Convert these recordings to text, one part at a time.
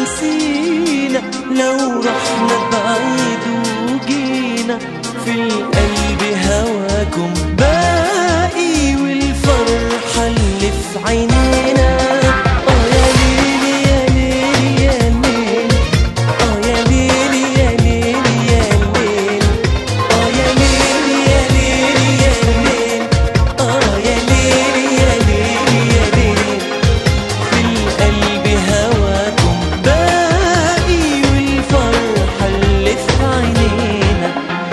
نسينا لو رحنا بعيد وجينا في القلب هواكم باقي والفرحة اللي في عينينا آه يا ليلي يا ليلي يا ليل آه يا ليلي يا ليلي يا ليل آه يا ليلي يا ليلي يا ليل آه يا ليلي يا ليلي يا ليل في القلب هواكم باقي والفرحة اللي في عينينا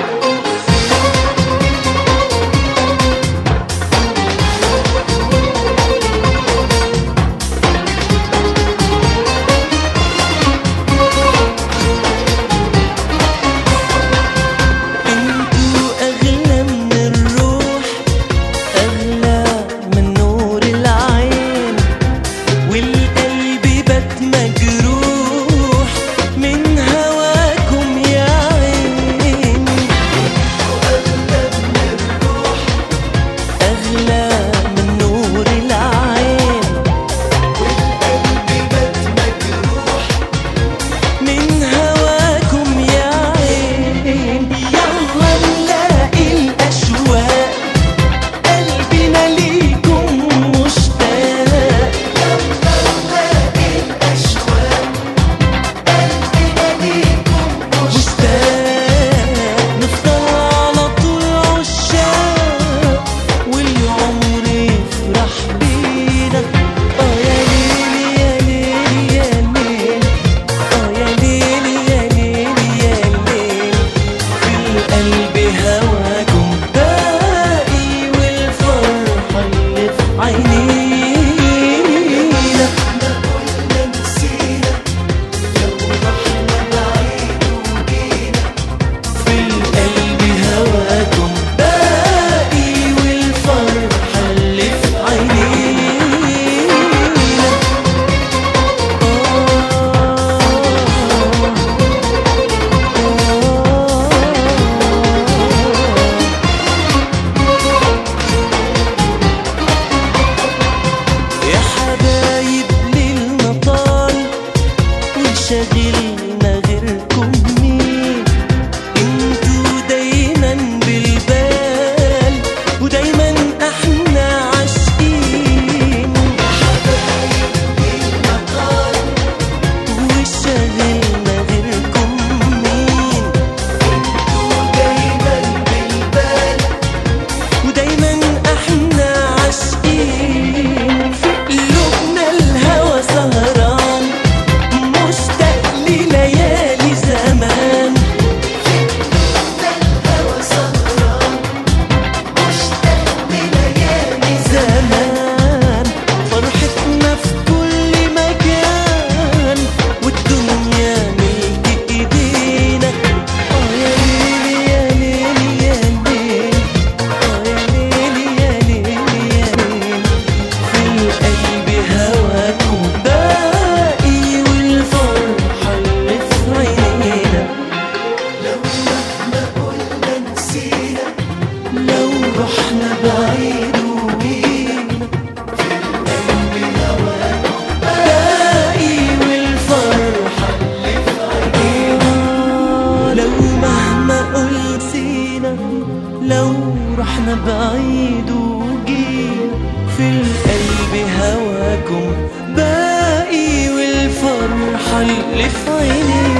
انتوا اغلى من الروح اغلى من نور العين والقلب بات مجروح من هواكم يا عين اغلى من نور العين من هواكم يا عين يلا نلاقي الأشواق قلبنا ليكم مشتاق يلا نلاقي الأشواق قلبنا ليكم مشتاق نفضل على طول عشاق والعمر يفرح بينا اه يا ليلي يا ليلي يا ليل اه يا ليلي يا ليلي يا ليل في القلب هواكم باقي والفرحة اللي في عينينا احنا كنا نسينا لو رحنا بعيد وجينا في القلب هواكم باقي والفرحة اللي في عينينا يا حبايب ليلنا طال وشاغلنا غيركم مين انتوا دايما بالبال ودايما احنا عاشقين يا حبايب ليلنا طال وشاغلنا غيركم مين انتوا دايما بالبال ودايما احنا عاشقين في قلوبنا الهوى سهران مشتاق لليالي زمان في قلوبنا الهوى سهران مشتاق لليالي زمان فرحتنا في كل مكان والدنيا ملك ايدينا اه يا ليلي يا ليلي يا ليل اه يا ليلي يا ليلي يا ليل في القلب هواكم باقي والفرحة اللي في عينينا لو مهما قلنا نسينا لو رحنا بعيد وجينا في القلب هواكم باقي والفرحة اللي في عينينا لو مهما قلسينا لو رحنا بعيد وجينا في القلب هواكم باقي والفرحة اللي في عينينا